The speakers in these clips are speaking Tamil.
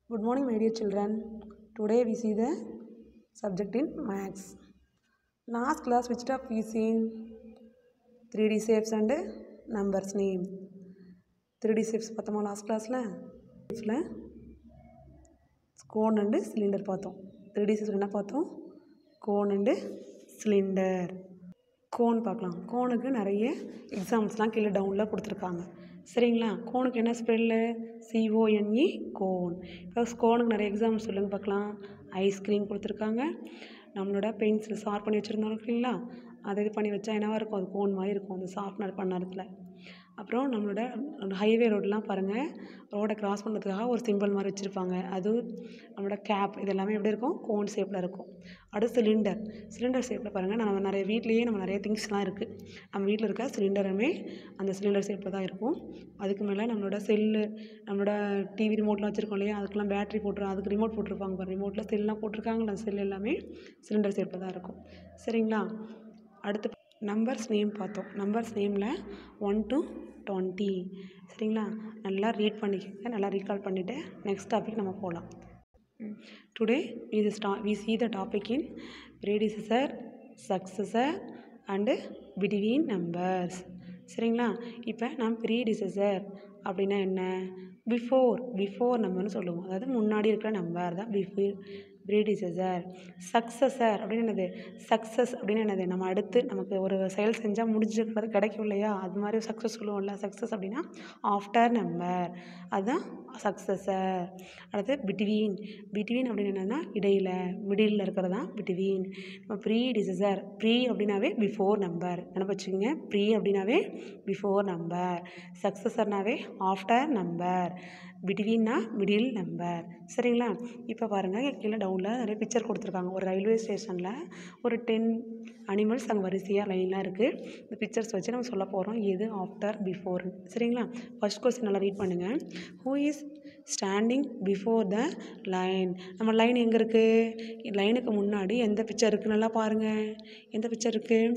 Good morning, my dear children. Today we see the subject in Maths. Last class, which topic we seen? 3D shapes and numbers name. 3D shapes பார்த்தோமா லாஸ்ட் கிளாஸில் ஷேப்ஸில் கோன் அண்டு சிலிண்டர் பார்த்தோம் 3D shapes என்ன பார்த்தோம் கோன் அண்டு சிலிண்டர் கோன் பார்க்கலாம் கோனுக்கு நிறைய எக்ஸாம்பிள்ஸ்லாம் கீழே டவுனில் கொடுத்துருக்காங்க சரிங்களா கோனுக்கு என்ன ஸ்பெல்லு சிஓஎன்இ கோன் இப்போ கோனுக்கு நிறைய எக்ஸாம்பிள் சொல்லுங்கள் பார்க்கலாம் ஐஸ்கிரீம் கொடுத்துருக்காங்க நம்மளோட பென்சில் ஷார்ப் பண்ணி வச்சுருந்தோம் இல்லைங்களா அதை இது பண்ணி வச்சா என்னவாக இருக்கும் அது கோன் மாதிரி இருக்கும் அந்த ஷார்ப்னர் பண்ண இடத்துல அப்புறம் நம்மளோட ஹைவே ரோடெலாம் பாருங்கள் ரோடை கிராஸ் பண்ணுறதுக்காக ஒரு சிம்பிள் மாதிரி வச்சுருப்பாங்க அது நம்மளோட கேப் இது எல்லாமே எப்படி இருக்கும் கோன் ஷேப்பில் இருக்கும் அடுத்து சிலிண்டர் சிலிண்டர் ஷேப்பில் பாருங்கள் நம்ம நிறைய வீட்லேயே நம்ம நிறைய திங்ஸ்லாம் இருக்குது நம்ம வீட்டில் இருக்க சிலிண்டருமே அந்த சிலிண்டர் ஷேப்பில் தான் இருக்கும் அதுக்கு மேலே நம்மளோட செல்லு நம்மளோட டிவி ரிமோட்லாம் வச்சுருக்கோம் இல்லையா அதுக்கெலாம் பேட்ரி போட்டுரும் அதுக்கு ரிமோட் போட்டிருப்பாங்க பாரு ரிமோட்டில் செல்லாம் போட்டிருக்காங்களா அந்த செல் எல்லாமே சிலிண்டர் ஷேப்பில் தான் இருக்கும் சரிங்களா அடுத்து நம்பர்ஸ் நேம் பார்த்தோம் நம்பர்ஸ் நேமில் ஒன் டு டுவெண்ட்டி சரிங்களா நல்லா ரீட் பண்ணிக்கோங்க நல்லா ரீகால் பண்ணிவிட்டு நெக்ஸ்ட் டாபிக் நம்ம போகலாம் டுடே இது ஸ்டா we see the topic in predecessor successor and between numbers சரிங்களா இப்போ நான் ப்ரீடிசஸர் அப்படின்னா என்ன பிஃபோர் பிஃபோர் நம்பர்னு சொல்லுவோம் அதாவது முன்னாடி இருக்கிற நம்பர் தான் பிஃபோர் ப்ரீடிசஸர் சக்ஸஸர் அப்படின்னு என்னது சக்ஸஸ் அப்படின்னு என்னது நம்ம அடுத்து நமக்கு ஒரு செயல் செஞ்சால் முடிஞ்சுக்கிறது கிடைக்கும் இல்லையா அது மாதிரி சக்ஸஸ் சொல்லுவோம்ல சக்ஸஸ் அப்படின்னா ஆஃப்டர் நம்பர் அதுதான் சக்ஸஸர் அடுத்து பிட்வீன் பிட்வீன் அப்படின்னு என்னென்னா இடையில் மிடில் இருக்கிறது தான் பிட்வீன் நம்ம ப்ரீ டிசஸர் ப்ரீ அப்படின்னாவே பிஃபோர் நம்பர் என்ன வச்சுக்கோங்க ப்ரீ அப்படின்னாவே பிஃபோர் நம்பர் சக்ஸஸர்னாவே ஆஃப்டர் நம்பர் பிட்வீன்னா மிடில் நம்பர் சரிங்களா இப்போ பாருங்கள் கீழே டவுனில் நிறைய பிக்சர் கொடுத்துருக்காங்க ஒரு ரயில்வே ஸ்டேஷனில் ஒரு டென் அனிமல்ஸ் அங்கே வரிசையாக லைன்லாம் இருக்குது இந்த பிக்சர்ஸ் வச்சு நம்ம சொல்ல போகிறோம் எது ஆஃப்டர் பிஃபோர் சரிங்களா ஃபர்ஸ்ட் கொஸ்டின் நல்லா ரீட் பண்ணுங்கள் who is standing before the line நம்ம லைன் எங்கே இருக்குது லைனுக்கு முன்னாடி எந்த பிக்சர் இருக்குது நல்லா பாருங்கள் எந்த பிக்சர் இருக்குது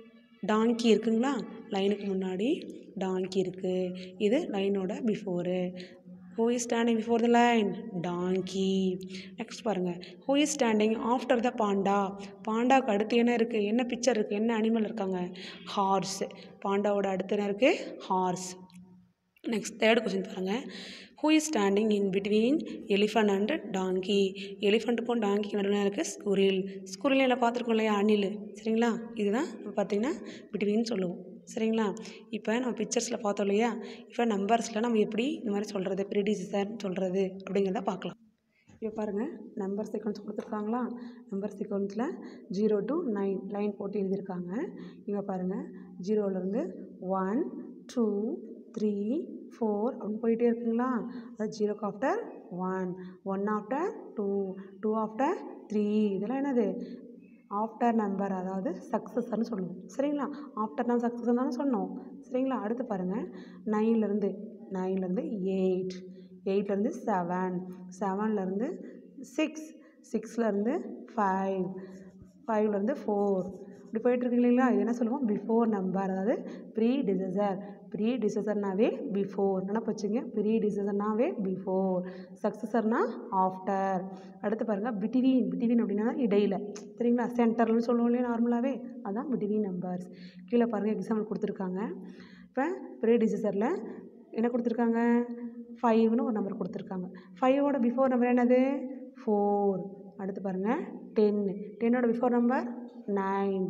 டாங்கி இருக்குங்களா லைனுக்கு முன்னாடி டாங்கி இருக்குது இது லைனோட before who is standing before the line donkey next பாருங்கள் who is standing after the panda பாண்டாவுக்கு அடுத்து என்ன இருக்குது என்ன பிக்சர் இருக்குது என்ன அனிமல் இருக்காங்க ஹார்ஸ் பாண்டாவோட அடுத்து என்ன இருக்குது ஹார்ஸ் நெக்ஸ்ட் தேர்ட் கொஸ்டின் பாருங்கள் who is standing in between elephant and donkey எலிஃபண்ட்டுக்கும் டாங்கிக்கு நடுவில் இருக்குது ஸ்குரில் ஸ்குரில் என்ன பார்த்துருக்கோம் இல்லையா அணில் சரிங்களா இதுதான் நம்ம பார்த்திங்கன்னா பிட்வீன் சொல்லுவோம் சரிங்களா இப்போ நம்ம பிக்சர்ஸில் பார்த்தோம் இல்லையா இப்போ நம்பர்ஸில் நம்ம எப்படி இந்த மாதிரி சொல்கிறது ப்ரிடிசிசர் சொல்கிறது அப்படிங்கிறத பார்க்கலாம் இப்போ பாருங்கள் நம்பர் சீக்வன்ஸ் கொடுத்துருக்காங்களா நம்பர் சீக்வன்ஸில் ஜீரோ டு நைன் லைன் போட்டு எழுதியிருக்காங்க இங்கே பாருங்கள் ஜீரோலேருந்து ஒன் டூ த்ரீ ஃபோர் அப்படின்னு போயிட்டே இருக்குங்களா அது ஜீரோக்கு after one one after two two after three இதெல்லாம் என்னது ஆஃப்டர் நம்பர் அதாவது சக்ஸஸ்ன்னு சொல்லுவோம் சரிங்களா ஆஃப்டர் தான் சக்ஸஸ் தானே சொன்னோம் சரிங்களா அடுத்து பாருங்கள் நைன்லேருந்து நைன்லேருந்து எயிட் எயிட்லேருந்து செவன் செவன்லேருந்து சிக்ஸ் சிக்ஸ்லேருந்து ஃபைவ் ஃபைவ்லேருந்து ஃபோர் இப்படி போயிட்டுருக்கு இல்லைங்களா இது என்ன சொல்லுவோம் பிஃபோர் நம்பர் அதாவது ப்ரீ டிசசர் ப்ரீ டிசசர்னாவே பிஃபோர் நினப்பு வச்சுங்க ப்ரீ டிசசர்னாவே பிஃபோர் சக்ஸஸர்னா ஆஃப்டர் அடுத்து பாருங்கள் பிட்வீன் பிட்வீன் அப்படின்னா இடையில் சரிங்களா சென்டர்னு சொல்லுவோம் இல்லையா நார்மலாகவே அதான் பிட்வீன் நம்பர்ஸ் கீழே பாருங்கள் எக்ஸாம்பிள் கொடுத்துருக்காங்க இப்போ ப்ரீ டிசசரில் என்ன கொடுத்துருக்காங்க ஃபைவ்னு ஒரு நம்பர் கொடுத்துருக்காங்க ஃபைவோட பிஃபோர் நம்பர் என்னது ஃபோர் அடுத்து பாருங்கள் டென்னு டென்னோட பிஃபோர் நம்பர் நைன்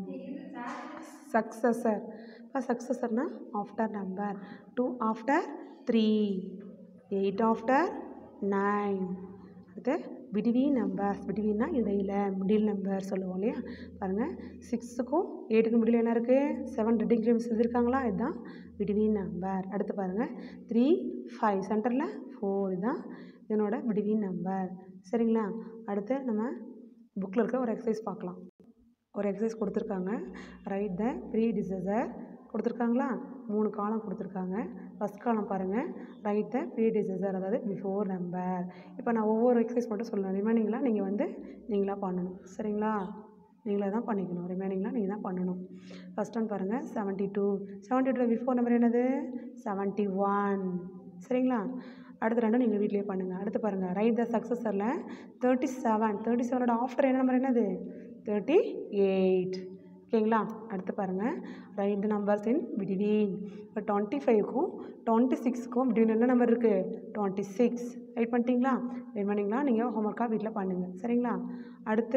சக்ஸஸர் இப்போ சக்ஸஸர்னால் after number two after three eight after nine அடுத்து பிட்வீன் நம்பர்ஸ் பிட்வீன்னா இடையில் மிடில் நம்பர் சொல்லுவோம் இல்லையா பாருங்கள் சிக்ஸுக்கும் எயிட்டுக்கும் மிடில் என்ன இருக்குது செவன் ரெட்டிங் கிரேம்ஸ் எழுதியிருக்காங்களா இதுதான் பிட்வீன் நம்பர் அடுத்து பாருங்கள் த்ரீ ஃபைவ் சென்டரில் ஃபோர் இதுதான் இதனோட பிட்வீன் நம்பர் சரிங்களா அடுத்து நம்ம புக்கில் இருக்க ஒரு எக்ஸசைஸ் பார்க்கலாம் ஒரு எக்ஸசைஸ் கொடுத்துருக்காங்க ரைட் த ப்ரீ டிசசர் கொடுத்துருக்காங்களா மூணு காலம் கொடுத்துருக்காங்க ஃபஸ்ட் காலம் பாருங்கள் ரைட் த ப்ரீ டிசசர் அதாவது பிஃபோர் நம்பர் இப்போ நான் ஒவ்வொரு எக்ஸசைஸ் மட்டும் சொல்லுவேன் ரிமைனிங்லாம் நீங்கள் வந்து நீங்களாக பண்ணணும் சரிங்களா நீங்களே தான் பண்ணிக்கணும் ரிமைனிங்லாம் நீங்கள் தான் பண்ணணும் ஃபஸ்ட் ஒன் பாருங்கள் seventy two seventy two before number என்னது செவன்ட்டி ஒன் சரிங்களா அடுத்து ரெண்டும் நீங்கள் வீட்லேயே பண்ணுங்கள் அடுத்து பாருங்கள் ரைட் த சக்ஸஸரில் தேர்ட்டி செவன் தேர்ட்டி செவனோட ஆஃப்டர் என்ன நம்பர் என்னது தேர்ட்டி எயிட் ஓகேங்களா அடுத்து பாருங்கள் write the numbers in between இப்போ டுவெண்ட்டி ஃபைவ்க்கும் டுவெண்ட்டி சிக்ஸ்க்கும் பிட்வீன் என்ன நம்பர் இருக்குது டுவெண்ட்டி சிக்ஸ் ரைட் பண்ணிட்டீங்களா ரைட் பண்ணிங்களா நீங்கள் ஹோம்ஒர்க்காக வீட்டில் பண்ணுங்கள் சரிங்களா அடுத்து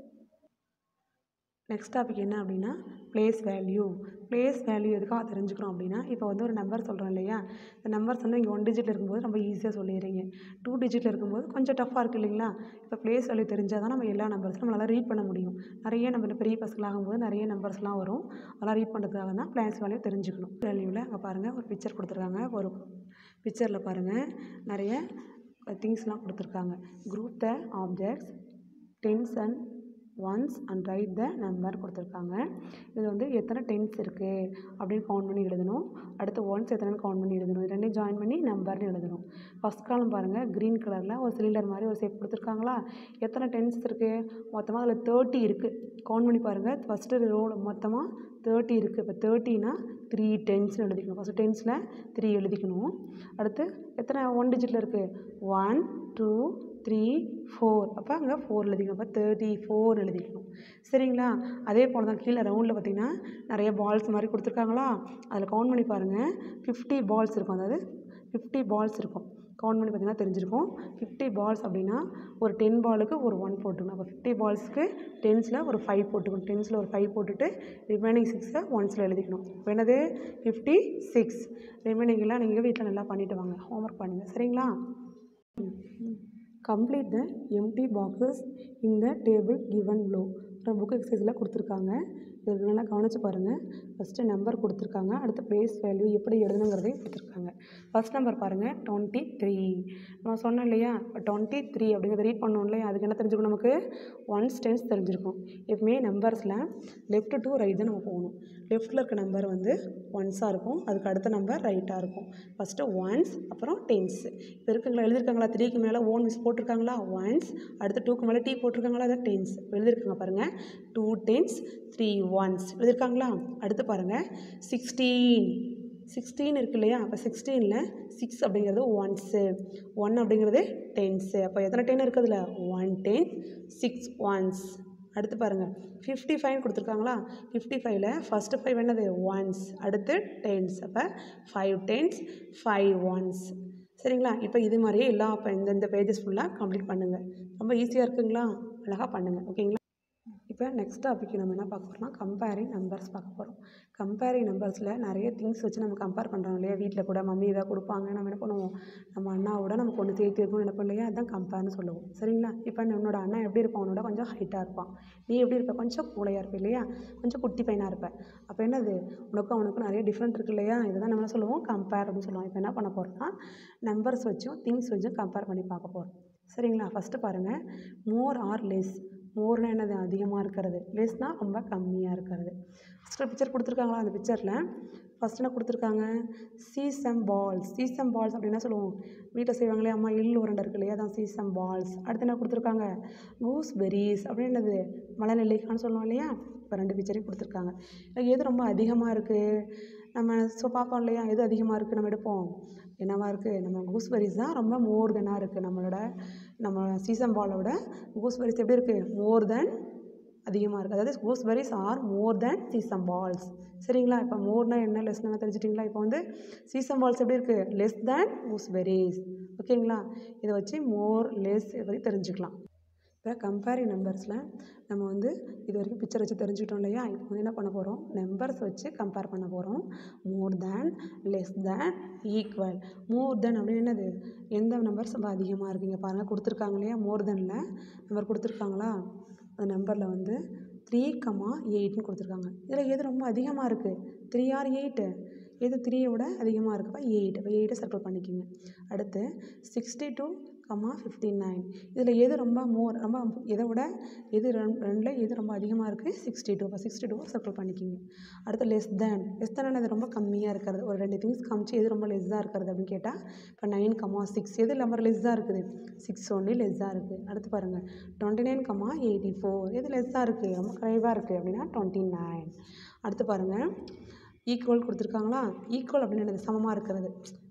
நெக்ஸ்ட் டாபிக் என்ன அப்படின்னா ப்ளேஸ் வேல்யூ ப்ளேஸ் வேல்யூ எதுக்காக தெரிஞ்சுக்கிறோம் அப்படின்னா இப்போ வந்து ஒரு நம்பர் சொல்கிறோம் இல்லையா இந்த நம்பர்ஸ் வந்து இங்கே ஒன் டிஜிட்டில் இருக்கும்போது ரொம்ப ஈஸியாக சொல்லிடுறீங்க டூ டிஜிட்டில் இருக்கும்போது கொஞ்சம் டஃப்பாக இருக்குது இல்லைங்களா இப்போ ப்ளேஸ் வேல்யூ தெரிஞ்சால் தான் நம்ம எல்லா நம்பர்ஸும் நம்மளால் ரீட் பண்ண முடியும் நிறைய நம்ம பெரிய பசங்களாகும்போது நிறைய நம்பர்ஸ்லாம் வரும் அதெல்லாம் ரீட் பண்ணுறதுக்காக தான் ப்ளேஸ் வேல்யூ தெரிஞ்சுக்கணும் வேல்யூவில் அங்கே பாருங்கள் ஒரு பிக்சர் கொடுத்துருக்காங்க ஒரு பிக்சரில் பாருங்கள் நிறைய திங்ஸ்லாம் கொடுத்துருக்காங்க group the objects tens and ones and write the number கொடுத்துருக்காங்க இது வந்து எத்தனை டென்ஸ் இருக்குது அப்படின்னு கவுண்ட் பண்ணி எழுதணும் அடுத்து ஒன்ஸ் எத்தனை கவுண்ட் பண்ணி எழுதணும் இது ரெண்டையும் ஜாயின் பண்ணி நம்பர்னு எழுதணும் ஃபஸ்ட் காலம் பாருங்கள் க்ரீன் கலரில் ஒரு சிலிண்டர் மாதிரி ஒரு ஷேப் கொடுத்துருக்காங்களா எத்தனை டென்ஸ் இருக்குது மொத்தமாக அதில் தேர்ட்டி இருக்குது கவுண்ட் பண்ணி பாருங்கள் ஃபஸ்ட்டு ரோடு மொத்தமாக தேர்ட்டி இருக்குது இப்போ தேர்ட்டினா த்ரீ டென்ஸ்னு எழுதிக்கணும் ஃபஸ்ட்டு டென்ஸில் த்ரீ எழுதிக்கணும் அடுத்து எத்தனை ஒன் டிஜிட்டில் இருக்குது ஒன் டூ த்ரீ ஃபோர் அப்போ அங்கே ஃபோர் எழுதிக்கணும் அப்போ தேர்ட்டி ஃபோர் எழுதிக்கணும் சரிங்களா அதே போல் தான் கீழே ரவுண்டில் பார்த்தீங்கன்னா நிறைய பால்ஸ் மாதிரி கொடுத்துருக்காங்களா அதில் கவுண்ட் பண்ணி பாருங்கள் ஃபிஃப்டி பால்ஸ் இருக்கும் அதாவது ஃபிஃப்டி பால்ஸ் இருக்கும் கவுண்ட் பண்ணி பார்த்தீங்கன்னா தெரிஞ்சிருக்கும் ஃபிஃப்டி பால்ஸ் அப்படின்னா ஒரு டென் பாலுக்கு ஒரு ஒன் போட்டுக்கணும் அப்போ ஃபிஃப்டி பால்ஸ்க்கு டென்ஸில் ஒரு ஃபைவ் போட்டுக்கணும் டென்ஸில் ஒரு ஃபைவ் போட்டுட்டு ரிமைனிங் சிக்ஸை ஒன்ஸில் எழுதிக்கணும் இப்போ என்னது ஃபிஃப்டி சிக்ஸ் ரிமைனிங் எல்லாம் நீங்கள் வீட்டில் நல்லா பண்ணிவிட்டு வாங்க ஹோம்ஒர்க் பண்ணுங்கள் சரிங்களா complete the empty boxes in the table given below அப்புறம் புக் எக்ஸசைஸில் கொடுத்துருக்காங்க இது நல்லா கவனித்து பாருங்கள் ஃபஸ்ட்டு நம்பர் கொடுத்துருக்காங்க அடுத்து ப்ளேஸ் வேல்யூ எப்படி எழுதணுங்கிறதையும் கொடுத்துருக்காங்க ஃபஸ்ட் நம்பர் பாருங்கள் டுவெண்ட்டி த்ரீ நான் சொன்னேன் இல்லையா இப்போ டுவெண்ட்டி த்ரீ அப்படிங்கிறத ரீட் பண்ணோம் இல்லையா அதுக்கு என்ன தெரிஞ்சுக்கணும் நமக்கு ஒன்ஸ் டென்ஸ் தெரிஞ்சிருக்கும் எப்பவுமே நம்பர்ஸில் லெஃப்ட் டு ரைட் தான் நம்ம போகணும் லெஃப்ட்டில் இருக்க நம்பர் வந்து ஒன்ஸாக இருக்கும் அதுக்கு அடுத்த நம்பர் ரைட்டாக இருக்கும் ஃபஸ்ட்டு ஒன்ஸ் அப்புறம் டென்ஸ் இப்போ இருக்குங்களா எழுதிருக்காங்களா த்ரீக்கு மேலே ஓன் மிஸ் போட்டிருக்காங்களா ஒன்ஸ் அடுத்து டூக்கு மேலே டீ போட்டிருக்காங்களா அதான் டென்ஸ் எழுதிருக்காங்க பாருங்கள் டூ டென்ஸ் த்ரீ ஒன்ஸ் எழுதிருக்காங்களா அடுத்து பாருங்கள் சிக்ஸ்டீன் சிக்ஸ்டீன் இருக்கு இல்லையா அப்போ சிக்ஸ்டீனில் சிக்ஸ் அப்படிங்கிறது ஒன்ஸு ஒன் அப்படிங்கிறது டென்ஸு அப்போ எத்தனை டென் இருக்குதுல ஒன் டென் சிக்ஸ் ஒன்ஸ் அடுத்து பாருங்கள் ஃபிஃப்டி ஃபைவ் கொடுத்துருக்காங்களா ஃபிஃப்டி ஃபைவ்ல ஃபஸ்ட்டு ஃபைவ் என்னது ஒன்ஸ் அடுத்து டென்ஸ் அப்போ ஃபைவ் டென்ஸ் ஃபைவ் ஒன்ஸ் சரிங்களா இப்போ இது மாதிரியே எல்லா இப்போ இந்த இந்த பேஜஸ் ஃபுல்லாக கம்ப்ளீட் பண்ணுங்கள் ரொம்ப ஈஸியாக இருக்குங்களா அழகாக பண்ணுங்கள் ஓகேங்களா இப்போ நெக்ஸ்ட் டாபிக் நம்ம என்ன பார்க்க போகிறோம்னா கம்பேரிங் நம்பர்ஸ் பார்க்க போகிறோம் கம்பேரிங் நம்பர்ஸில் நிறைய திங்ஸ் வச்சு நம்ம கம்பேர் பண்ணுறோம் இல்லையா வீட்டில் கூட மம்மி இதாக கொடுப்பாங்க நம்ம என்ன பண்ணுவோம் நம்ம அண்ணாவோட நமக்கு ஒன்று சேர்த்து இருக்கும்னு நினைப்போம் இல்லையா அதுதான் கம்பேர்னு சொல்லுவோம் சரிங்களா இப்போ உன்னோட அண்ணன் எப்படி இருப்பான் அவனோட கொஞ்சம் ஹைட்டாக இருப்பான் நீ எப்படி இருப்ப கொஞ்சம் கூலையாக இருப்ப இல்லையா கொஞ்சம் குட்டி பையனாக இருப்ப அப்போ என்னது உனக்கும் அவனுக்கும் நிறைய டிஃப்ரெண்ட் இருக்கு இல்லையா இதுதான் நம்ம என்ன சொல்லுவோம் கம்பேர் அப்படின்னு சொல்லுவோம் இப்போ என்ன பண்ண போகிறோம்னா நம்பர்ஸ் வச்சும் திங்ஸ் வச்சும் கம்பேர் பண்ணி பார்க்க போகிறோம் சரிங்களா ஃபஸ்ட்டு பாருங்கள் மோர் ஆர் லெஸ் மோர்னா என்னது அதிகமாக இருக்கிறது லெஸ்னால் ரொம்ப கம்மியாக இருக்கிறது ஃபஸ்ட்டு பிக்சர் கொடுத்துருக்காங்களா அந்த பிக்சரில் ஃபஸ்ட் என்ன கொடுத்துருக்காங்க சீசம் பால்ஸ் சீசம் பால்ஸ் அப்படின்னா சொல்லுவோம் வீட்டில் செய்வாங்களே அம்மா எள் உருண்டை இருக்கு இல்லையா அதான் சீசம் பால்ஸ் அடுத்து என்ன கொடுத்துருக்காங்க கூஸ் பெரிஸ் அப்படின்னு என்னது மலை நெல்லிக்கான்னு சொல்லுவோம் இல்லையா இப்போ ரெண்டு பிக்சரையும் கொடுத்துருக்காங்க இதுல எது ரொம்ப அதிகமாக இருக்குது நம்ம ஸோ பார்ப்போம் இல்லையா எது அதிகமாக இருக்குது நம்ம எடுப்போம் என்னவா இருக்குது நம்ம கூஸ்பெரிஸ் தான் ரொம்ப மோர் தென்னாக இருக்குது நம்மளோட நம்ம சீசன் பாலோட கூஸ்பெரிஸ் எப்படி இருக்குது மோர் தென் அதிகமாக இருக்குது அதாவது gooseberries are more than sesame balls சரிங்களா இப்போ மோர்னா என்ன லெஸ்னா தெரிஞ்சிட்டிங்களா இப்போ வந்து சீசம் பால்ஸ் எப்படி இருக்குது லெஸ் தேன் கூஸ்பெரிஸ் ஓகேங்களா இதை வச்சு மோர் லெஸ் இதை பற்றி தெரிஞ்சுக்கலாம் இப்போ கம்பேரிங் நம்பர்ஸில் நம்ம வந்து இது வரைக்கும் பிக்சர் வச்சு தெரிஞ்சுக்கிட்டோம் இல்லையா இப்போ வந்து என்ன பண்ண போகிறோம் நம்பர்ஸ் வச்சு கம்பேர் பண்ண போகிறோம் மோர் தேன் லெஸ் தேன் ஈக்குவல் மோர் தேன் அப்படின்னு என்னது எந்த நம்பர்ஸ் ரொம்ப அதிகமாக இருக்குங்க பாருங்கள் கொடுத்துருக்காங்க இல்லையா மோர் தேனில் நம்பர் கொடுத்துருக்காங்களா அந்த நம்பரில் வந்து த்ரீ கமா எயிட்னு கொடுத்துருக்காங்க இதில் எது ரொம்ப அதிகமாக இருக்குது த்ரீ ஆர் எயிட்டு எது த்ரீயை விட அதிகமாக இருக்குப்பா எயிட் இப்போ எயிட்டை சர்க்கிள் பண்ணிக்கோங்க அடுத்து sixty two comma fifty nine இதில் எது ரொம்ப மோர் ரொம்ப இதை விட எது ரெண் ரெண்டில் எது ரொம்ப அதிகமாக இருக்குது சிக்ஸ்டி டூ இப்போ சிக்ஸ்டி டூ சர்க்கிள் பண்ணிக்கிங்க அடுத்து லெஸ் தேன் லெஸ் தேன் அது ரொம்ப கம்மியாக இருக்கிறது ஒரு ரெண்டு திங்ஸ் காமிச்சு எது ரொம்ப லெஸ்ஸாக இருக்கிறது அப்படின்னு கேட்டால் இப்போ நைன் கமா சிக்ஸ் எது நம்பர் லெஸ்ஸாக இருக்குது சிக்ஸ் ஒன்லி லெஸ்ஸாக இருக்குது அடுத்து பாருங்கள் twenty nine comma eighty four எது லெஸ்ஸாக இருக்குது ரொம்ப குறைவாக இருக்குது அப்படின்னா டுவெண்ட்டி நைன் அடுத்து பாருங்கள் ஈக்குவல் கொடுத்துருக்காங்களா ஈக்குவல் அப்படின்னு என்னது சமமாக இருக்கிறது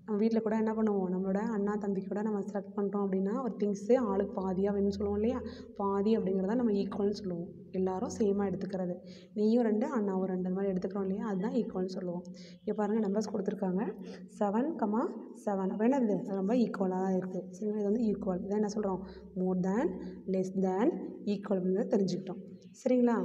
நம்ம வீட்டில் கூட என்ன பண்ணுவோம் நம்மளோட அண்ணா தம்பி கூட நம்ம செலக்ட் பண்ணுறோம் அப்படின்னா ஒரு திங்ஸு ஆளுக்கு பாதியாக வேணும்னு சொல்லுவோம் இல்லையா பாதி அப்படிங்கிறத நம்ம ஈக்குவல்னு சொல்லுவோம் எல்லாரும் சேமாக எடுத்துக்கிறது நீயும் ரெண்டு அண்ணாவும் ரெண்டு அந்த மாதிரி எடுத்துக்கிறோம் இல்லையா அதுதான் ஈக்குவல்னு சொல்லுவோம் இங்கே பாருங்கள் நம்பர்ஸ் கொடுத்துருக்காங்க செவன் கமா செவன் அப்போ என்னது அது ரொம்ப ஈக்குவலாக தான் இருக்குது சரிங்களா இது வந்து ஈக்குவல் இதை என்ன சொல்கிறோம் மோர் தேன் லெஸ் தேன் ஈக்குவல் அப்படிங்கிறத தெரிஞ்சுக்கிட்டோம் சரிங்களா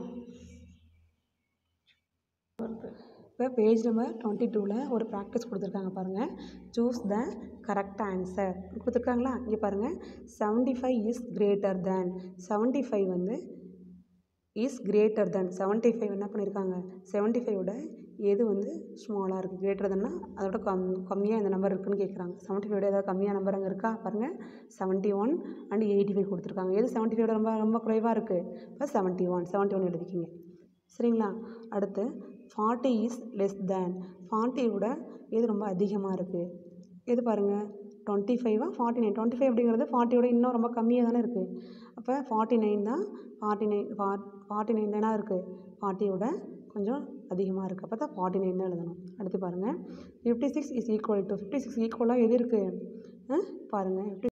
இப்போ பேஜ் நம்பர் டுவெண்ட்டி டூவில் ஒரு ப்ராக்டிஸ் கொடுத்துருக்காங்க பாருங்கள் சூஸ் த கரெக்ட் ஆன்சர் கொடுத்துருக்காங்களா இங்கே பாருங்கள் seventy five is greater than seventy five வந்து is greater than seventy five என்ன பண்ணியிருக்காங்க செவன்ட்டி ஃபைவோட எது வந்து ஸ்மாலாக இருக்குது கிரேட்டர் தென்னா அதோட கம் கம்மியாக இந்த நம்பர் இருக்குன்னு கேட்குறாங்க செவன்ட்டி ஃபைவோட ஏதாவது கம்மியாக நம்பர் அங்கே இருக்கா பாருங்கள் seventy one and eighty five கொடுத்துருக்காங்க எது செவன்ட்டி ஃபைவோட ரொம்ப ரொம்ப குறைவாக இருக்குது இப்போ செவன்ட்டி ஒன் செவன்ட்டி ஒன் எழுதிக்கிங்க சரிங்களா அடுத்து ஃபார்ட்டி இஸ் லெஸ் தேன் ஃபார்ட்டியோட எது ரொம்ப அதிகமாக இருக்குது எது பாருங்கள் டுவெண்ட்டி ஃபைவா ஃபார்ட்டி நைன் டுவெண்ட்டி ஃபைவ் அப்படிங்கிறது ஃபார்ட்டியோட இன்னும் ரொம்ப கம்மியாக தானே இருக்குது அப்போ ஃபார்ட்டி நைன் தான் forty nine for forty nine தானே இருக்குது ஃபார்ட்டியோட கொஞ்சம் அதிகமாக இருக்குது அப்போ தான் ஃபார்ட்டி நைன் தான் எழுதணும் அடுத்து பாருங்கள் fifty six is equal to fifty six ஈக்குவலாக எது இருக்குது பாருங்கள்